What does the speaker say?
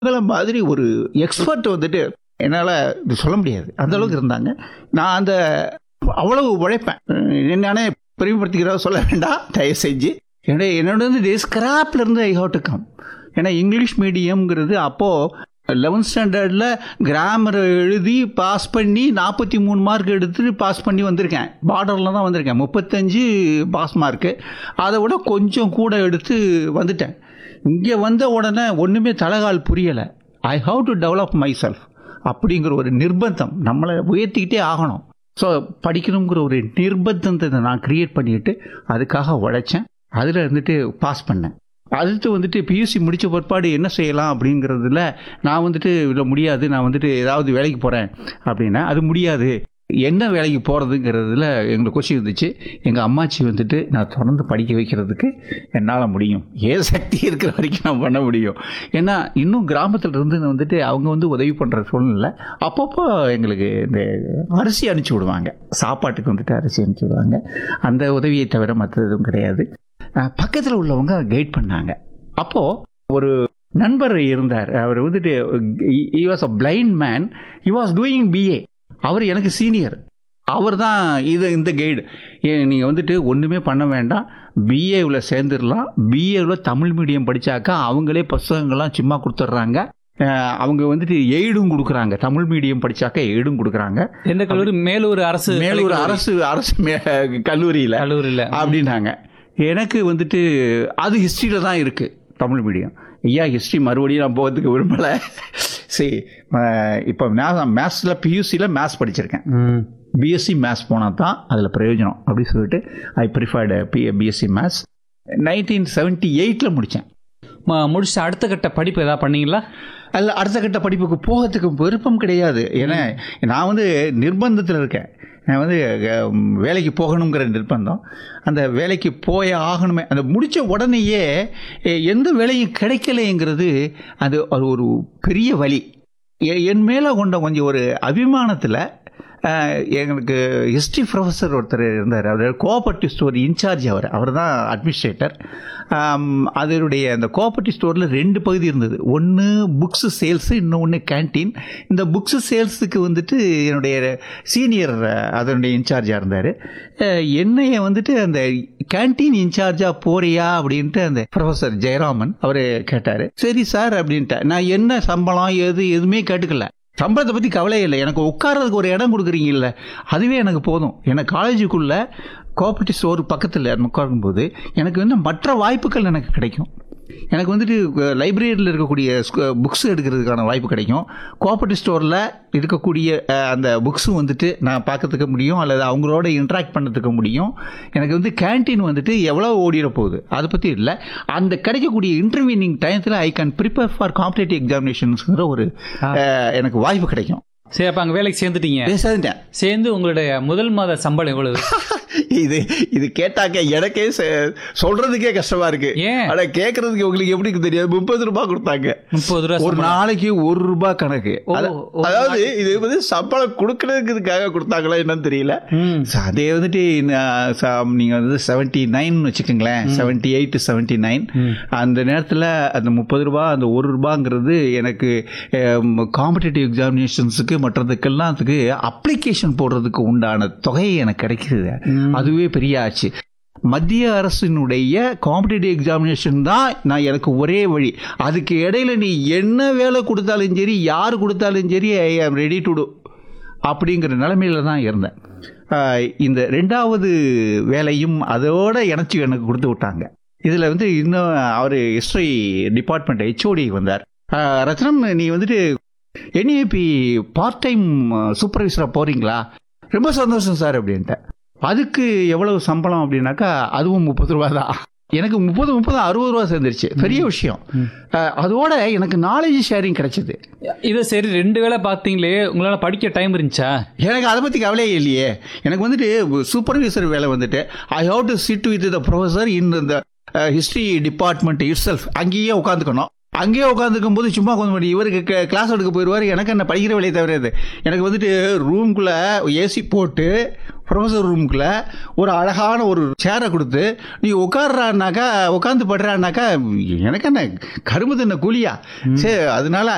அவங்கள மாதிரி ஒரு எக்ஸ்பர்ட் வந்துட்டு என்னால் இது சொல்ல முடியாது அந்த அளவுக்கு இருந்தாங்க நான் அந்த அவ்வளவு உழைப்பேன் என்னன்னே பெருமைப்படுத்திக்கிறத சொல்ல வேண்டாம் தயவு செஞ்சு ஏன்னா என்னோட வந்து ஸ்கிராப்ல இருந்து ஐ ஹவ் டு கம் ஏன்னா இங்கிலீஷ் மீடியம்ங்கிறது அப்போது லெவன்த் ஸ்டாண்டர்டில் கிராமர் எழுதி பாஸ் பண்ணி நாற்பத்தி மூணு மார்க் எடுத்து பாஸ் பண்ணி வந்திருக்கேன் பார்டரில் தான் வந்திருக்கேன் முப்பத்தஞ்சு பாஸ் மார்க்கு அதை விட கொஞ்சம் கூட எடுத்து வந்துட்டேன் இங்கே வந்த உடனே ஒன்றுமே தலைகால் புரியலை I have to develop myself அப்படிங்கிற ஒரு நிர்பந்தம் நம்மளை உயர்த்திக்கிட்டே ஆகணும் ஸோ படிக்கணுங்கிற ஒரு நிர்பந்தத்தை நான் கிரியேட் பண்ணிட்டு அதுக்காக உழைச்சேன் அதில் இருந்துட்டு பாஸ் பண்ணேன் அடுத்து வந்துட்டு பியூசி முடித்த பிற்பாடு என்ன செய்யலாம் அப்படிங்கிறதுல நான் வந்துட்டு இல்லை முடியாது நான் வந்துட்டு ஏதாவது வேலைக்கு போகிறேன் அப்படின்னா அது முடியாது என்ன வேலைக்கு போகிறதுங்கிறதுல எங்களுக்கு கொஸ்டின் இருந்துச்சு எங்கள் அம்மாச்சி வந்துட்டு நான் தொடர்ந்து படிக்க வைக்கிறதுக்கு என்னால் முடியும் ஏன் சக்தி இருக்கிற வரைக்கும் நான் பண்ண முடியும் ஏன்னா இன்னும் கிராமத்தில் இருந்து வந்துட்டு அவங்க வந்து உதவி பண்ணுற சூழ்நிலை அப்பப்போ எங்களுக்கு இந்த அரிசி அனுப்பிச்சி விடுவாங்க சாப்பாட்டுக்கு வந்துட்டு அரிசி அனுப்பிச்சி விடுவாங்க அந்த உதவியை தவிர மற்ற எதுவும் கிடையாது பக்கத்தில் உள்ளவங்க கைட் பண்ணாங்க அப்போது ஒரு நண்பர் இருந்தார் அவர் வந்துட்டு he was a blind man he was doing BA அவர் எனக்கு சீனியர் அவர் தான் இது இந்த கைடு நீங்கள் வந்துட்டு ஒன்றுமே பண்ண வேண்டாம் பிஏவில் சேர்ந்துடலாம் பிஏவில் தமிழ் மீடியம் படித்தாக்கா அவங்களே புஸ்தகங்கள்லாம் சும்மா கொடுத்துட்றாங்க அவங்க வந்துட்டு எய்டும் கொடுக்குறாங்க தமிழ் மீடியம் படிச்சாக்க எய்டும் கொடுக்குறாங்க எந்த கல்லூரி மேலூர் அரசு மேலூர் அரசு அரசு கல்லூரியில் கல்லூரியில் அப்படின்னாங்க எனக்கு வந்துட்டு அது ஹிஸ்ட்ரியில் தான் இருக்குது தமிழ் மீடியம் ஐயா ஹிஸ்ட்ரி மறுபடியும் நான் போகிறதுக்கு விரும்பலை சரி இப்போ மேத்ஸில் பியூசியில் மேத்ஸ் படிச்சிருக்கேன் பிஎஸ்சி மேத்ஸ் போனால் தான் அதில் பிரயோஜனம் அப்படின்னு சொல்லிட்டு I preferred B BSc maths nineteen seventy எயிட்டில் முடித்தேன் முடிச்சு அடுத்த கட்ட படிப்பு ஏதாவது பண்ணீங்களா அல்ல அடுத்த கட்ட படிப்புக்கு போகிறதுக்கு விருப்பம் கிடையாது ஏன்னா நான் வந்து நிர்பந்தத்தில் இருக்கேன் நான் வந்து வேலைக்கு போகணுங்கிற நிர்பந்தம் அந்த வேலைக்கு போய ஆகணுமே அந்த முடித்த உடனேயே எந்த வேலையும் கிடைக்கலைங்கிறது அது அது ஒரு பெரிய வழி என் மேலே கொண்ட கொஞ்சம் ஒரு அபிமானத்தில் எங்களுக்கு ஹிஸ்ட்ரி ப்ரொஃபஸர் ஒருத்தர் இருந்தார் அவர் கோஆபரேட்டிவ் ஸ்டோர் இன்சார்ஜ் அவர் அவர் தான் அட்மினிஸ்ட்ரேட்டர் அதனுடைய அந்த கோஆபரேட்டிவ் ஸ்டோரில் ரெண்டு பகுதி இருந்தது ஒன்று புக்ஸு சேல்ஸு இன்னொன்று கேன்டீன் இந்த புக்ஸு சேல்ஸுக்கு வந்துட்டு என்னுடைய சீனியர் அதனுடைய இன்சார்ஜாக இருந்தார் என்னைய வந்துட்டு அந்த கேன்டீன் இன்சார்ஜாக போறியா அப்படின்ட்டு அந்த ப்ரொஃபஸர் ஜெயராமன் அவர் கேட்டார் சரி சார் அப்படின்ட்டு நான் என்ன சம்பளம் எது எதுவுமே கேட்டுக்கல சம்பளத்தை பற்றி கவலையே இல்லை எனக்கு உட்கார்றதுக்கு ஒரு இடம் கொடுக்குறீங்கல்ல அதுவே எனக்கு போதும் எனக்கு காலேஜுக்குள்ளே கோஆபரேட்டிவ் ஸ்டோர் பக்கத்தில் உட்காரும்போது எனக்கு வந்து மற்ற வாய்ப்புகள் எனக்கு கிடைக்கும் எனக்கு வந்துட்டு லைப்ரரியில் இருக்கக்கூடிய புக்ஸ் எடுக்கிறதுக்கான வாய்ப்பு கிடைக்கும் கோஆபரேட்டிவ் ஸ்டோரில் இருக்கக்கூடிய அந்த புக்ஸும் வந்துட்டு நான் பார்க்கறதுக்கு முடியும் அல்லது அவங்களோட இன்ட்ராக்ட் பண்ணுறதுக்கு முடியும் எனக்கு வந்து கேன்டீன் வந்துட்டு எவ்வளோ ஓடிட போகுது அதை பற்றி இல்லை அந்த கிடைக்கக்கூடிய இன்டர்வியூனிங் டயத்தில் I can prepare for competitive எக்ஸாமினேஷன்ஸுங்கிற ஒரு எனக்கு வாய்ப்பு கிடைக்கும் சரி அப்போ அங்கே வேலைக்கு சேர்ந்துட்டீங்க சேர்ந்துட்டேன் சேர்ந்து உங்களுடைய முதல் மாத சம்பளம் எவ்வளவு இது இது கேட்டாக்க எனக்கே சொல்றதுக்கே கஷ்டமா இருக்கு ஏன் ஆனா கேட்கறதுக்கு உங்களுக்கு எப்படி தெரியாது முப்பது ரூபாய் கொடுத்தாங்க முப்பது ரூபா ஒரு நாளைக்கு ஒரு ரூபாய் கணக்கு அதாவது இது வந்து சம்பளம் கொடுக்கறதுக்காக கொடுத்தாங்களா என்னன்னு தெரியல அதே வந்துட்டு நீங்க வந்து செவன்டி நைன் வச்சுக்கோங்களேன் செவன்டி எயிட் செவன்டி நைன் அந்த நேரத்தில் அந்த முப்பது ரூபாய் அந்த ஒரு ரூபாங்கிறது எனக்கு காம்படிட்டிவ் எக்ஸாமினேஷன்ஸுக்கு மற்றதுக்கெல்லாம் அதுக்கு அப்ளிகேஷன் போடுறதுக்கு உண்டான தொகை எனக்கு கிடைக்குது அதுவே பெரிய ஆச்சு மத்திய அரசினுடைய காம்படிட்டிவ் எக்ஸாமினேஷன் தான் நான் எனக்கு ஒரே வழி அதுக்கு இடையில நீ என்ன வேலை கொடுத்தாலும் சரி யார் கொடுத்தாலும் சரி ஐ ஆம் ரெடி டு டூ அப்படிங்கிற நிலைமையில தான் இருந்தேன் இந்த ரெண்டாவது வேலையும் அதோட இணைச்சி எனக்கு கொடுத்து விட்டாங்க இதில் வந்து இன்னும் அவர் ஹிஸ்ட்ரி டிபார்ட்மெண்ட் ஹெச்ஓடி வந்தார் ரத்னம் நீ வந்துட்டு என்ஏபி பார்ட் டைம் சூப்பர்வைசராக போகிறீங்களா ரொம்ப சந்தோஷம் சார் அப்படின்ட்டேன் அதுக்கு எவ்வளவு சம்பளம் அப்படின்னாக்கா அதுவும் முப்பது ரூபா தான் எனக்கு முப்பது முப்பது அறுபது ரூபா சேர்ந்துருச்சு பெரிய விஷயம் அதோட எனக்கு நாலேஜ் ஷேரிங் கிடைச்சது இது சரி ரெண்டு வேளை பார்த்தீங்களே உங்களால் படிக்க டைம் இருந்துச்சா எனக்கு அதை பற்றி கவலையே இல்லையே எனக்கு வந்துட்டு சூப்பர்வைசர் வேலை வந்துட்டு I have to sit with the professor in the history department itself அங்கேயே உட்காந்துக்கணும் அங்கேயே உட்காந்துக்கும் போது சும்மா கொஞ்சம் இவருக்கு கிளாஸ் எடுக்க போயிடுவார் எனக்கு என்ன படிக்கிற வேலையை தவிர இது எனக்கு வந்துட்டு ரூம்குள்ளே ஏசி போட்டு ப்ரொஃபஸர் ரூமுக்குள்ள ஒரு அழகான ஒரு சேரை கொடுத்து நீ உட்காடுறான்னாக்கா உட்காந்து படுறான்னாக்கா எனக்கு என்ன கரும்பு தின்ன கூலியா சரி அதனால